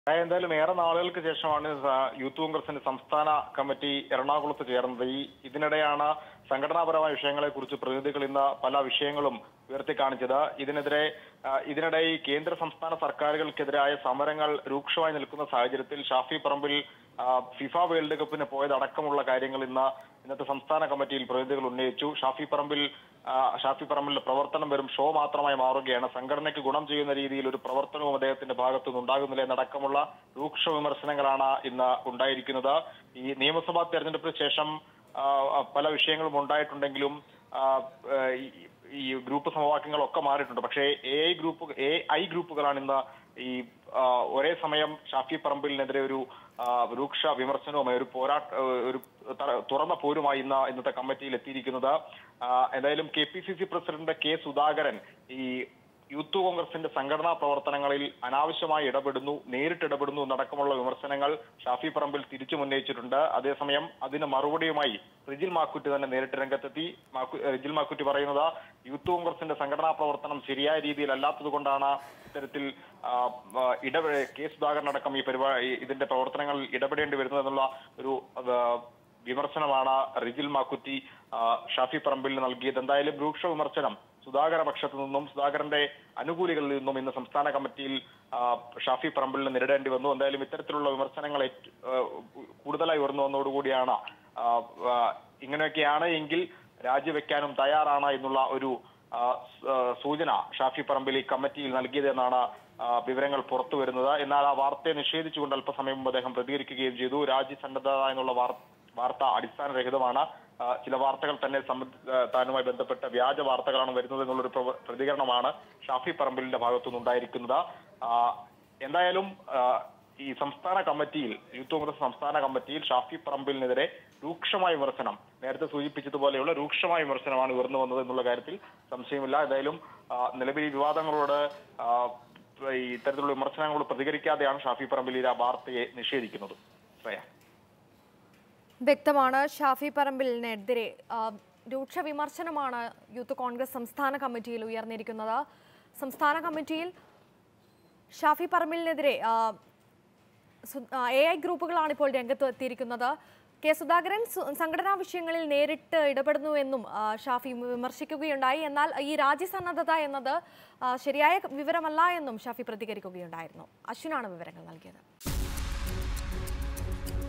ആ, എന്തായാലും ഏറെ നാളുകൾക്ക് ശേഷമാണ് സ- യൂത്ത് കോൺഗ്രസിന്റെ സംസ്ഥാന കമ്മിറ്റി എറണാകുളത്ത് ചേർന്നത് ഈ ഇതിനിടെയാണ് സംഘടനാപരമായ വിഷയങ്ങളെ കുറിച്ച് പ്രതിനിധികൾ ഇന്ന് പല വിഷയങ്ങളും ഉയർത്തി കാണിച്ചത് ഇതിനെതിരെ ആ, ഇതിനിടെ ഈ കേന്ദ്ര സംസ്ഥാന സർക്കാരുകൾക്കെതിരായ സമരങ്ങൾ രൂക്ഷമായി നിൽക്കുന്ന സാഹചര്യത്തിൽ ഷാഫി പറമ്പിൽ ആ, ഫിഫ വേൾഡ് കപ്പിന് പോയതടക്കമുള്ള കാര്യങ്ങൾ ഇന്ന് ഇന്നത്തെ സംസ്ഥാന കമ്മിറ്റിയിൽ പ്രതിനിധികൾ ഉന്നയിച്ചു ഷാഫി പറമ്പിൽ ആ, ഷാഫി പറമ്പിലിന്റെ പ്രവർത്തനം വെറും ഷോ മാത്രമായി മാറുകയാണ് സംഘടനയ്ക്ക് ഗുണം ചെയ്യുന്ന രീതിയിൽ ഒരു പ്രവർത്തനവും അദ്ദേഹത്തിന്റെ ഭാഗത്തു നിന്ന് ഉണ്ടാകുന്നില്ല എന്നടക്കമുള്ള രൂക്ഷ വിമർശനങ്ങളാണ് ഇന്ന് ഉണ്ടായിരിക്കുന്നത് ഈ നിയമസഭാ തെരഞ്ഞെടുപ്പിന് ശേഷം ആ, പല വിഷയങ്ങളും ഉണ്ടായിട്ടുണ്ടെങ്കിലും ആ, ഈ- ഈ ഗ്രൂപ്പ് സമവാക്യങ്ങളൊക്കെ മാറിയിട്ടുണ്ട് പക്ഷേ A I group A I ഗ്രൂപ്പുകളാണ് ഇന്ന് ഈ ആ, ഒരേ സമയം ഷാഫി പറമ്പിലിനെതിരെ ഒരു ആ, രൂക്ഷ വിമർശനവുമായി ഒരു പോരാട്ട ഒരു ത- തുറന്ന പോരുമായി ഇന്ന് ഇന്നത്തെ കമ്മിറ്റിയിൽ എത്തിയിരിക്കുന്നത് ആ, എന്തായാലും K P C C president K Sudhakaran ഈ യൂത്ത് കോൺഗ്രസിന്റെ സംഘടനാ പ്രവർത്തനങ്ങളിൽ അനാവശ്യമായി ഇടപെടുന്നു നേരിട്ട് ഇടപെടുന്നു എന്നടക്കമുള്ള വിമർശനങ്ങൾ ഷാഫി പറമ്പിൽ തിരിച്ചു ഉന്നയിച്ചിട്ടുണ്ട് അതേസമയം അതിന് മറുപടിയുമായി റിജിൽ മാക്കുറ്റി തന്നെ നേരിട്ട് രംഗത്തെത്തി മാക്കു- ഏഹ് റിജിൽ മാക്കുറ്റി പറയുന്നത് യൂത്ത് കോൺഗ്രസിന്റെ സംഘടനാ പ്രവർത്തനം ശരിയായ രീതിയിൽ അല്ലാത്തത് കൊണ്ടാണ് ഇത്തരത്തിൽ ആ, ആ, ഇടപെട കെ സുധാകരൻ അടക്കം ഈ പരിപാടി ഇതിന്റെ പ്രവർത്തനങ്ങളിൽ ഇടപെടേണ്ടി വരുന്നത് എന്നുള്ള ഒരു ആ, വിമർശനമാണ് റിജിൽ മാക്കുറ്റി ആ, ഷാഫി പറമ്പിലിന് നൽകിയത് എന്തായാലും രൂക്ഷ വിമർശനം സുധാകര പക്ഷത്തു നിന്നും സുധാകരന്റെ അനുകൂലികളിൽ നിന്നും ഇന്ന് സംസ്ഥാന കമ്മിറ്റിയിൽ ആ, ഷാഫി പറമ്പിലിന് നേരിടേണ്ടി വന്നു എന്തായാലും ഇത്തരത്തിലുള്ള വിമർശനങ്ങൾ ഏറ്റ- ആ, കൂടുതലായി ഉയർന്നു വന്നതോടുകൂടിയാണ് ആ, ആ, ഇങ്ങനെയൊക്കെയാണ് എങ്കിൽ രാജിവെക്കാനും തയ്യാറാണ് എന്നുള്ള ഒരു ആ, സ്- ആ, സൂചന ഷാഫി പറമ്പിൽ ഈ കമ്മിറ്റിയിൽ നൽകിയതെന്നാണ് ആ, വിവരങ്ങൾ പുറത്തു വരുന്നത് എന്നാൽ ആ വാർത്തയെ നിഷേധിച്ചുകൊണ്ട് അല്പസമയം മുമ്പ് അദ്ദേഹം പ്രതികരിക്കുകയും ചെയ്തു രാജി സന്നദ്ധത എന്നുള്ള വാർ- വാർത്ത അടിസ്ഥാനരഹിതമാണ് ആ, ചില വാർത്തകൾ തന്നെ സംബന്ധ ആ, താനുമായി ബന്ധപ്പെട്ട വ്യാജ വാർത്തകളാണ് വരുന്നത് എന്നുള്ളൊരു പ്രവ- പ്രതികരണമാണ് ഷാഫി പറമ്പിലിന്റെ ഭാഗത്തുനിന്ന് ഉണ്ടായിരിക്കുന്നത് ആ, എന്തായാലും ആ, ഈ സംസ്ഥാന കമ്മിറ്റിയിൽ യൂത്ത് കോൺഗ്രസ് സംസ്ഥാന കമ്മിറ്റിയിൽ ഷാഫി പറമ്പിലിനെതിരെ രൂക്ഷമായ വിമർശനം നേരത്തെ സൂചിപ്പിച്ചതുപോലെയുള്ള രൂക്ഷമായ വിമർശനമാണ് ഉയർന്നു വന്നത് എന്നുള്ള കാര്യത്തിൽ സംശയമില്ല എന്തായാലും ആ, നിലവിൽ ഈ വിവാദങ്ങളോട് ആ, ഈ ഇത്തരത്തിലുള്ള വിമർശനങ്ങളോട് പ്രതികരിക്കാതെയാണ് ഷാഫി പറമ്പിൽ ഈ ആ വാർത്തയെ നിഷേധിക്കുന്നത് ശ്രേയ വ്യക്തമാണ് ഷാഫി പറമ്പിലിനെതിരെ ആ, രൂക്ഷ വിമർശനമാണ് യൂത്ത് കോൺഗ്രസ് സംസ്ഥാന കമ്മിറ്റിയിൽ ഉയർന്നിരിക്കുന്നത് സംസ്ഥാന കമ്മിറ്റിയിൽ ഷാഫി പറമ്പിലിനെതിരെ എ ഐ ഗ്രൂപ്പുകളാണ് ഇപ്പോൾ രംഗത്ത് എത്തിയിരിക്കുന്നത് കെ സുധാകരൻ സു- സംഘടനാ വിഷയങ്ങളിൽ നേരിട്ട് ഇടപെടുന്നുവെന്നും ആ, ഷാഫി വിമർശിക്കുകയുണ്ടായി എന്നാൽ ഈ രാജ്യസന്നദ്ധത എന്നത് ആ, ശരിയായ വിവരമല്ല എന്നും ഷാഫി പ്രതികരിക്കുകയുണ്ടായിരുന്നു അശ്വിനാണ് വിവരങ്ങൾ നൽകിയത്